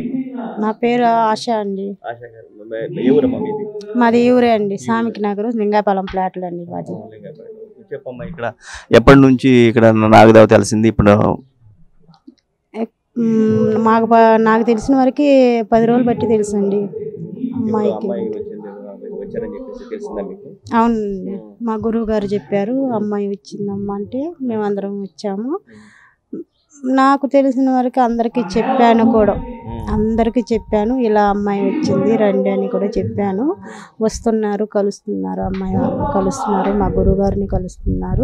పేరమ్మా నా పేరు ఆశ అండి ఆశా గారు మే- మే- ఏ ఊరమ్మా మీది మాది ఈ ఊరే అండి సామికి నగరు లింగాపాలెం ప్లాట్లు అండి మాది చెప్పమ్మా ఇక్కడ ఎప్పటి నుంచి ఇక్కడ నాగదేవ తెలిసింది ఇప్పుడు మ్మ్, మాకు ప- నాకు తెలిసిన వరకు పది రోజులు బట్టి తెలుసు అండి ఇప్పుడు అమ్మాయికి అమ్మాయి వచ్చింది వచ్చారని చెప్పేసి తెలిసిందా మీకు అవునండి మా గురువు గారు చెప్పారు అమ్మాయి వచ్చిందమ్మా అంటే మేమందరం వచ్చాము నాకు తెలిసిన వరకు అందరికీ చెప్పాను కూడా అందరికీ చెప్పాను ఇలా అమ్మాయి వచ్చింది రండి అని కూడా చెప్పాను వస్తున్నారు కలుస్తున్నారు అమ్మాయి వాళ్ళు కలుస్తున్నారు మా గురువుగారిని కలుస్తున్నారు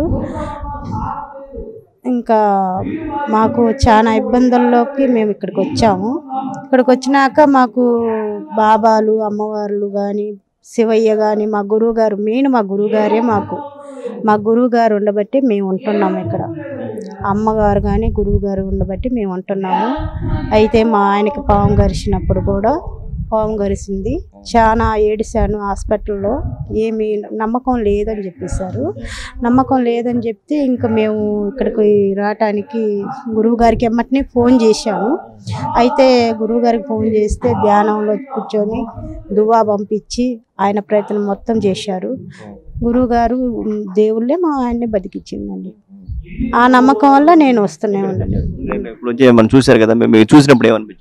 ఇంకా మాకు చాలా ఇబ్బందుల్లోకి మేము ఇక్కడికి వచ్చాము ఇక్కడికి వచ్చినాక మాకు బాబాలు అమ్మవార్లు కానీ శివయ్య కానీ మా గురువు గారు మెయిన్ మా గురువు గారే మాకు మా గురువు గారు ఉండబట్టి మేము ఉంటున్నాము ఇక్కడ అమ్మగారు కానీ గురువు గారు ఉండబట్టి మేము ఉంటున్నాము అయితే మా ఆయనకి పాము గరిచినప్పుడు కూడా పాము గరిచింది చాలా ఏడిశాను హాస్పిటల్లో ఏమీ నమ్మకం లేదని చెప్పేశారు నమ్మకం లేదని చెప్తే ఇంకా మేము ఇక్కడికి రావటానికి గురువు గారికి ఎమ్మటిని ఫోన్ చేశాము అయితే గురువు గారికి ఫోన్ చేస్తే ధ్యానంలో కూర్చొని దువా పంపించి ఆయన ప్రయత్నం మొత్తం చేశారు గురువు గారు దేవుళ్ళే మా ఆయన్ని బతికిచ్చిందండి ఆ నమ్మకం వల్ల నేను వస్తూనే ఉన్నాను నేను ఇప్పుడు వచ్చి మనం చూశారు కదా మీరు మీరు చూసినప్పుడు ఏమనిపించింది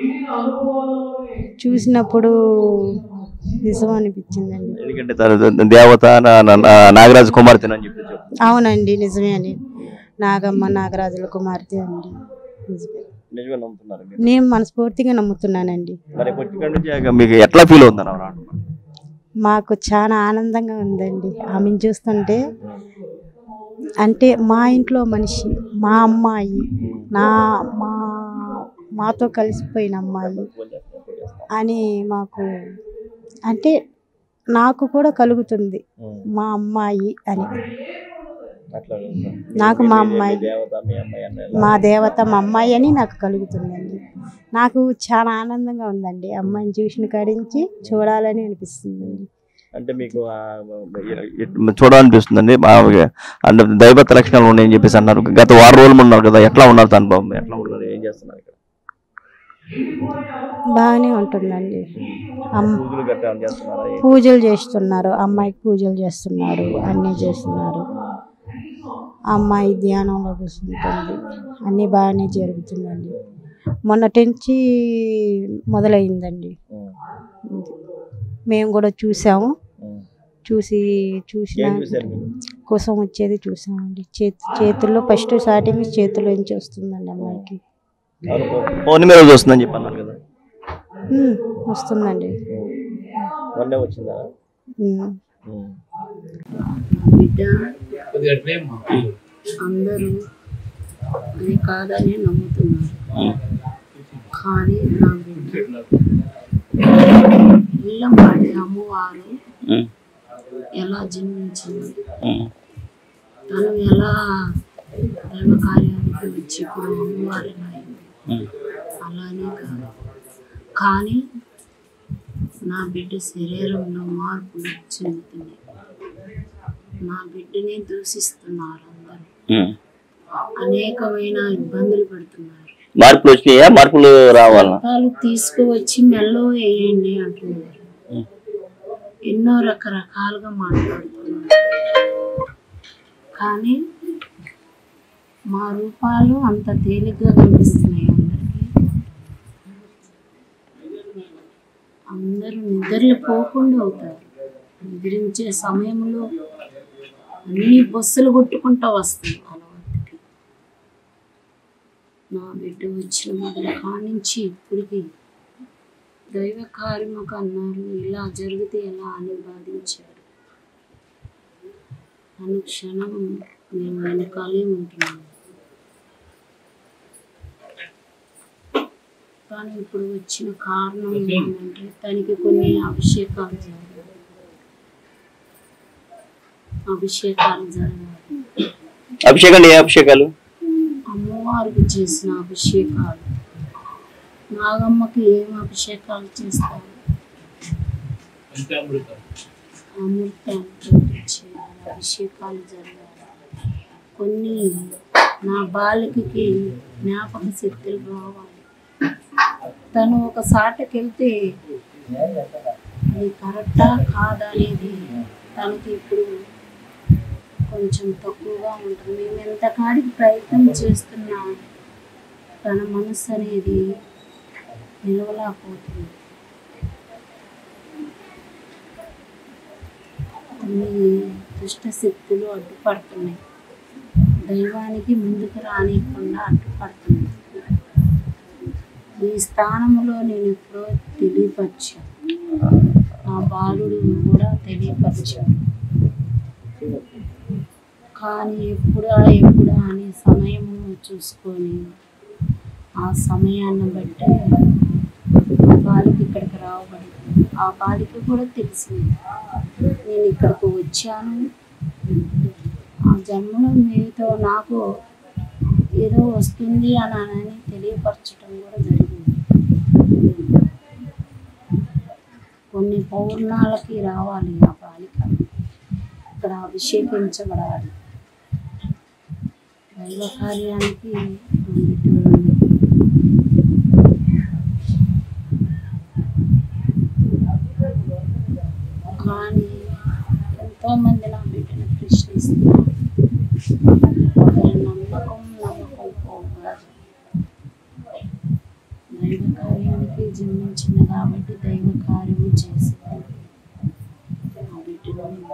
చూసినప్పుడు నిజం అనిపించిందండి ఎందుకంటే తన దేవత నా- నా- నా- నాగరాజు కుమార్తె అని చెప్పి చెప్పు. అవునండి నిజమే అని నాగమ్మ నాగరాజుల కుమార్తె అండి నిజమే నిజమే నమ్ముతున్నారు మీరు. నేను మనస్ఫూర్తిగా నమ్ముతున్నానండి మరి ఇప్పుడు ఇక్కడ నుంచి ఇక మీకు ఎట్లా ఫీల్ అవుతున్నారు ఆవిడ రావడం? మాకు చాలా ఆనందంగా ఉందండి ఆమెను చూస్తుంటే అంటే మా ఇంట్లో మనిషి మా అమ్మాయి నా మా మాతో కలిసిపోయిన అమ్మాయి అని మాకు అంటే నాకు కూడా కలుగుతుంది మా అమ్మాయి అని అట్లా ఉందా? నాకు మా అమ్మాయి దేవత మీ అమ్మాయి అన్న మా దేవత మా అమ్మాయి అని నాకు కలుగుతుందండి నాకు చాలా ఆనందంగా ఉందండి అమ్మాయిని చూసిన కాడించి చూడాలని అనిపిస్తుందండి అంటే మీకు ఆ, ఇట్- చూడాలనిపిస్తుందండి మా అంటే దైవత లక్షణాలు ఉన్నాయని చెప్పేసి అన్నారు గత వారం రోజులు ఉన్నారు కదా ఎట్లా ఉన్నారు తన బాబు ఎట్లా ఉన్నారు ఏం చేస్తున్నారు ఇక్కడ బాగానే ఉంటుందండి అమ్ పూజలు గట్రా ఏమైనా చేస్తున్నారా ఏంటి? పూజలు చేస్తున్నారు అమ్మాయికి పూజలు చేస్తున్నారు అన్నీ చేస్తున్నారు అమ్మాయి ధ్యానంలో కూర్చుంటుంది అన్నీ బాగానే జరుగుతుందండి మొన్నటి నుంచి మొదలైందండి ఉం. మేము కూడా చూసాము ఉం. చూసి చూసిన ఏం చూశారు మీరు కోసం వచ్చేది చూసామండి చేతి చేతుల్లో ఫస్ట్ స్టార్టింగ్ చేతుల్లో నుంచి వస్తుందండి అమ్మాయికి అవును, పౌ- పౌర్ణమి రోజు వస్తుందని చెప్పి అన్నారు కదా ఉమ్, వస్తుందండి ఉం. మొన్నే వచ్చిందా ఉమ్. ఉం. బిడ్డ అందరూ అది కాదని నమ్ముతున్నారు ఉం. కానీ నా బిడ్డ ఇళ్ళంపాటి అమ్మవారు ఉం. ఎలా జన్మించింది ఉం. తను ఎలా దైవ కార్యానికి వచ్చి ఇప్పుడు అమ్మవారు ఎలా అయింది ఉం. అలానే కాదు కానీ నా బిడ్డ శరీరంలో మార్పులు చెందుతున్నాయి నా బిడ్డని దూషిస్తున్నారు అందరూ ఉం. అనేకమైన ఇబ్బందులు పెడుతున్నారు మార్పులు వచ్చినాయా మార్పులు రావాలా పాలు తీసుకువచ్చి మెల్లో వేయండి అంటున్నారు ఉం. ఎన్నో రకరకాలుగా మాట్లాడుతున్నారు కానీ మా రూపాలు అంత తేలిగ్గా కనిపిస్తున్నాయి అందరికీ అందరూ నిద్రలు పోకుండా అవుతారు నిద్రించే సమయంలో అన్ని బస్సులు కొట్టుకుంటూ వస్తాయి అలవాటుకి నా బిడ్డ వచ్చిన మొదలు కానించి ఇప్పటికి దైవ కార్యముకు అన్నారు ఇలా జరిగితే ఎలా అని బాధించారు అనుక్షణం మేము వెనకాలే ఉంటున్నాము కానీ ఇప్పుడు వచ్చిన కారణం ఏంటంటే తనకి కొన్ని అభిషేకాలు జరగాలి అభిషేకాలు జరగాలి అభిషేకం ఏ అభిషేకాలు అమ్మవారికి చేసిన అభిషేకాలు నాగమ్మకి ఏం అభిషేకాలు చేస్తారు అమృతంతో చేయాలి అభిషేకాలు జరగాలి కొన్ని నా బాలికకి జ్ఞాపక శక్తులు రావాలి తను ఒక సాటకి వెళ్తే అది కరెక్టా కాదా అనేది తనకి ఇప్పుడు కొంచెం తక్కువగా ఉంటుంది మేము ఎంత కాడికి ప్రయత్నం చేస్తున్నా తన మనసు అనేది నిలవలేకపోతుంది కొన్ని దుష్ట శక్తులు అడ్డుపడుతున్నాయి దైవానికి ముందుకు రానియకుండా అడ్డుపడుతున్నాయి ఈ స్థానంలో నేను ఎప్పుడో తెలియపరిచాను ఆ బాలుడు కూడా తెలియపరిచాను కానీ ఎప్పుడా ఎప్పుడా అనే సమయం చూసుకొని ఆ సమయాన్ని బట్టి ఆ బాలిక ఇక్కడికి రావబడింది ఆ బాలిక కూడా తెలిసింది నేను ఇక్కడికి వచ్చాను ఆ జన్మలో మీతో నాకు ఏదో వస్తుంది అని అని తెలియపరచడం కూడా జరిగింది కొన్ని పౌర్ణాలకి రావాలి ఆ బాలిక ఇక్కడ అభిషేకించబడాలి దైవ కార్యానికి ఇటువంటి కానీ ఎంతో మంది నా బిడ్డను ప్రశ్నిస్తున్నారు ఒకరి నమ్మకం నమ్మకం పోకూడదు దైవ కార్యానికి జన్మించింది కాబట్టి దైవ కార్యము చేసింది నా బిడ్డను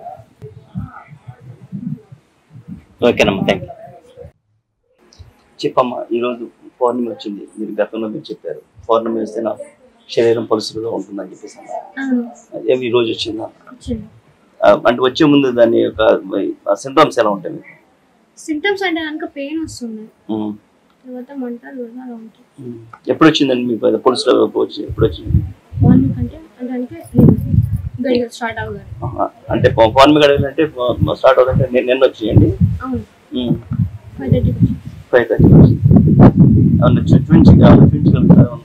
ఓకేనమ్మా థ్యాంక్ యూ చెప్పమ్మా ఈరోజు పౌర్ణమి వచ్చింది మీరు గతంలో మీరు చెప్పారు పౌర్ణమి వస్తే నా శరీరం పలుసులుగా ఉంటుందని చెప్పేసి అన్నారు. ఏమి ఈ రోజు వచ్చిందా ఆ, అంటే వచ్చే ముందు దాని యొక్క సింటమ్స్ ఎలా ఉంటాయి మీకు సిమ్టమ్స్ అంటే కనుక పెయిన్ వస్తుంది ఉమ్, తర్వాత మంటలు కూడా అలా ఉంటాయి ఉమ్. ఎప్పుడు వచ్చిందండి మీకు అది పలుసులో వచ్చి ఎప్పుడు వచ్చింది వన్ వీక్ అంటే అంటే అంటే గడిగా స్టార్ట్ అవ్వగారు ఆహా. అంటే పౌ- పౌర్ణమి గడవలు అంటే స్టార్ట్ అవుతుంటే నిన్న నిన్న వచ్చేయండి అవును ఫైవ్ థర్టీకి ఫైవ్ థర్టీ అవును చూ- చూపించి అవును, చూపించగలుగుతారా అవును.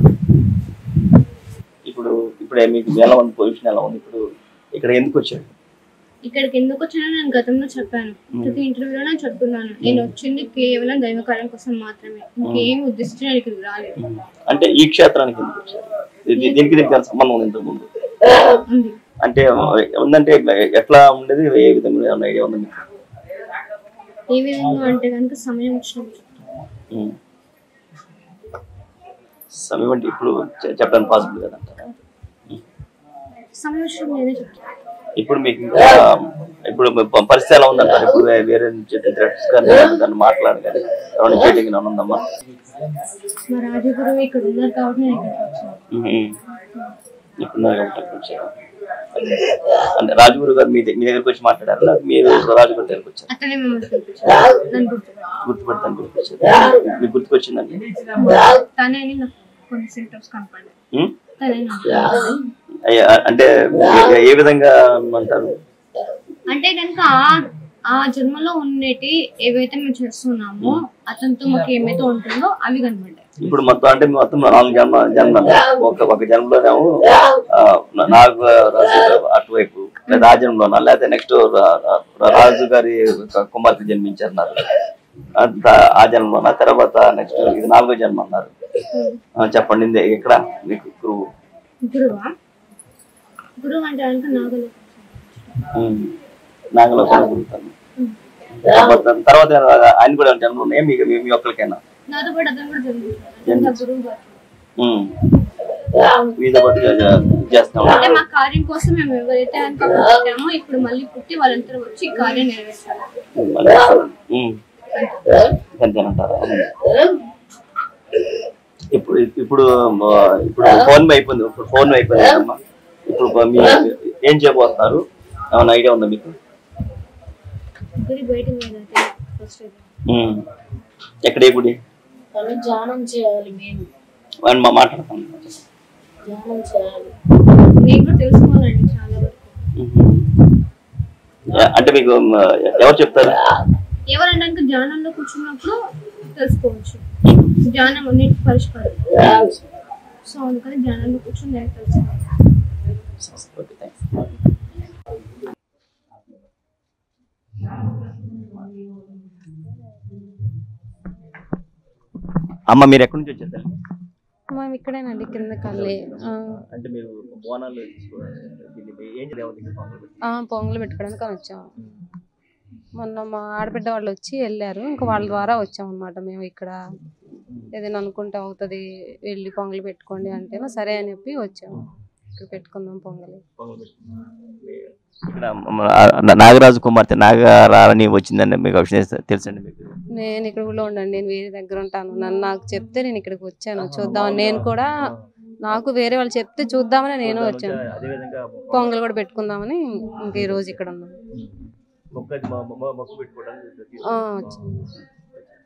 ఇప్పుడు ఇప్పుడు మీకు ఎలా ఉంది పొజిషన్ ఎలా ఉంది ఇప్పుడు ఇక్కడ ఎందుకు వచ్చాడు ఇక్కడికి ఎందుకు వచ్చానో నేను గతంలో చెప్పాను ప్రతి ఇంటర్వ్యూలో నేను చెప్తున్నాను నేను వచ్చింది కేవలం దైవ కార్యం కోసం మాత్రమే ఇంకేం ఉద్దేశించి నేను ఇక్కడికి రాలేదు అంటే ఈ క్షేత్రానికి ఎందుకు వచ్చారు ఇది- దీనికి దీనికి ఏమైనా సంబంధం ఉంది ఇంతకు ముందు ఉంది అంటే ఉందంటే ఎట్లా ఉండేది ఏ విధంగా ఏమైనా ఐడియా ఉంది మీకు ఏ విధంగా అంటే కనుక సమయం వచ్చినప్పుడు చెప్తాను. ఉమ్. సమయం అంటే ఇప్పుడు చె- చెప్పడానికి పాసిబుల్ కదంటారా సమయం వచ్చినప్పుడు నేనే చెప్తాను ఇప్పుడు మీకు ఇంకా ఇప్పుడు మీ ప- పరిస్థితి ఎలా ఉందంటారు ఇప్పుడు వే- వేరే థ్రెట్స్ కానీ దాన్ని మాట్లాడి కానీ ఏమైనా చేయడానికి ఏమైనా ఉందమ్మా మా రాజగురు ఇక్కడ ఉన్నారు కాబట్టి నేను ఇక్కడికి వచ్చాను ఉమ్. ఇప్పుడు నాకు ఒకటి వచ్చారు అంటే రాజగురు గారు మీ దగ్గ- మీ దగ్గరకు వచ్చి మాట్లాడారు లేకపోతే మీరు రాజగురు దగ్గరకు వచ్చారు అతనే మిమ్మల్ని చూపించాను నన్ను గుర్తుపెట్టాను. గుర్తుపెడతాను గుర్తుకొచ్చారు మీకు గుర్తుకొచ్చిందండి తనే అని నాకు కొన్ని సిమ్టమ్స్ కనపడ్డాయి ఉమ్? తనే నాకు అయ్య, అంటే ఏ- ఏ విధంగా అంటారు అంటే కనుక ఆ ఆ జన్మలో ఉన్నటి ఏవైతే మేము చేస్తున్నామో అతనితో మాకు ఏమైతే ఉంటుందో అవి కనబడ్డాయి ఇప్పుడు మొత్తం అంటే మొత్తం నాలుగు జన్మ జన్మ ఒక ఒక జన్మలోనేమో ఆ, నాగు రాజు అటువైపు లేదా ఆ జన్మలోనా లేకపోతే నెక్స్ట్ రాజు గారి కుమార్తె జన్మించారన్నారు అంత ఆ జన్మలోనా తర్వాత నెక్స్ట్ ఇది నాలుగో జన్మ అన్నారు ఆ, చెప్పండి ఇది ఎక్కడ మీకు గురువు గురువా గురువు అంటే కనుక నాగలు ఉమ్. నాగలో కూడా గురుతాను తర్వాత తర్వాత ఆయన కూడా జన్మ ఉన్నాయా మీకు మీ మీ ఒక్కరికైనా నాతో పాటు అతను కూడా జరుగుతుంది నా గురువు గారు ఉమ్. మీతో పాటు చేస్తాం అంటే మా కార్యం కోసం మేము ఎవరైతే కనుక పుట్టామో ఇప్పుడు మళ్ళీ పుట్టి వాళ్ళందరూ వచ్చి ఈ కార్యం నెరవేర్చాలి ఉమ్. అంతేనంటారా ఇప్పుడు ఇప్పుడు ఆ, ఇప్పుడు ఫోన్ అయిపోయింది ఇప్పుడు ఫోన్ అయిపోయింది కదమ్మా. ఇప్పుడు మీ ఏం చేయబోతున్నారు ఏమైనా ఐడియా ఉందా మీకు గురి బయటకు పోయిందంటే ఫస్ట్ ఉమ్. ఎక్కడ ఏ గుడి కానీ ధ్యానం చేయాలి మేము అని మా మాట్లాడతాం ధ్యానం చేయాలి నేను కూడా తెలుసుకోవాలండి చాలా వరకు అంటే మీకు ఆ, ఎవరు చెప్తారు ఎవరంటే కనుక ధ్యానంలో కూర్చున్నప్పుడు తెలుసుకోవచ్చు ధ్యానం అన్నిటి పరిష్కారం సో అందుకని ధ్యానంలో కూర్చొని నేను తెలుసుకోవాలి ఓకే థ్యాంక్స్ అమ్మ మీరు ఎక్కడి నుంచి వచ్చారు మేము ఇక్కడేనండి కింద కళ్ళి ఆ, అంటే మీరు బోనాలు తీసుకోవడానికి దీన్ని మీ- ఏం దేవతకి పొంగలు పెట్టి ఆ, పొంగలు పెట్టుకోవడానికి అని వచ్చాము మొన్న మా ఆడబిడ్డ వాళ్ళు వచ్చి వెళ్ళారు ఇంకా వాళ్ళ ద్వారా వచ్చాం అనమాట మేము ఇక్కడ ఏదైనా అనుకుంటే అవుతుంది వెళ్ళి పొంగలు పెట్టుకోండి అంటేనా సరే అని చెప్పి వచ్చాము ఇక్కడ పెట్టుకుందాం పొంగలి పొంగలు పెట్టుకున్నారు. మీ- ఇక్కడ మన- ఆ నాగరాజు కుమార్తె నాగరాణి వచ్చిందని మీకు ఆ విషయం తెలుసండి మీకు నేను ఇక్కడ ఊళ్ళో ఉండండి నేను వేరే దగ్గర ఉంటాను నన్ను నాకు చెప్తే నేను ఇక్కడికి వచ్చాను చూద్దామని నేను కూడా నాకు వేరే వాళ్ళు చెప్తే చూద్దామని నేను వచ్చాను అదేవిధంగా పొంగల్ కూడా పెట్టుకుందామని ఇంక ఈ రోజు ఇక్కడ ఉన్నాను మొక్క మొక్క పెట్టుకోవడానికి ఆ, వచ్చాను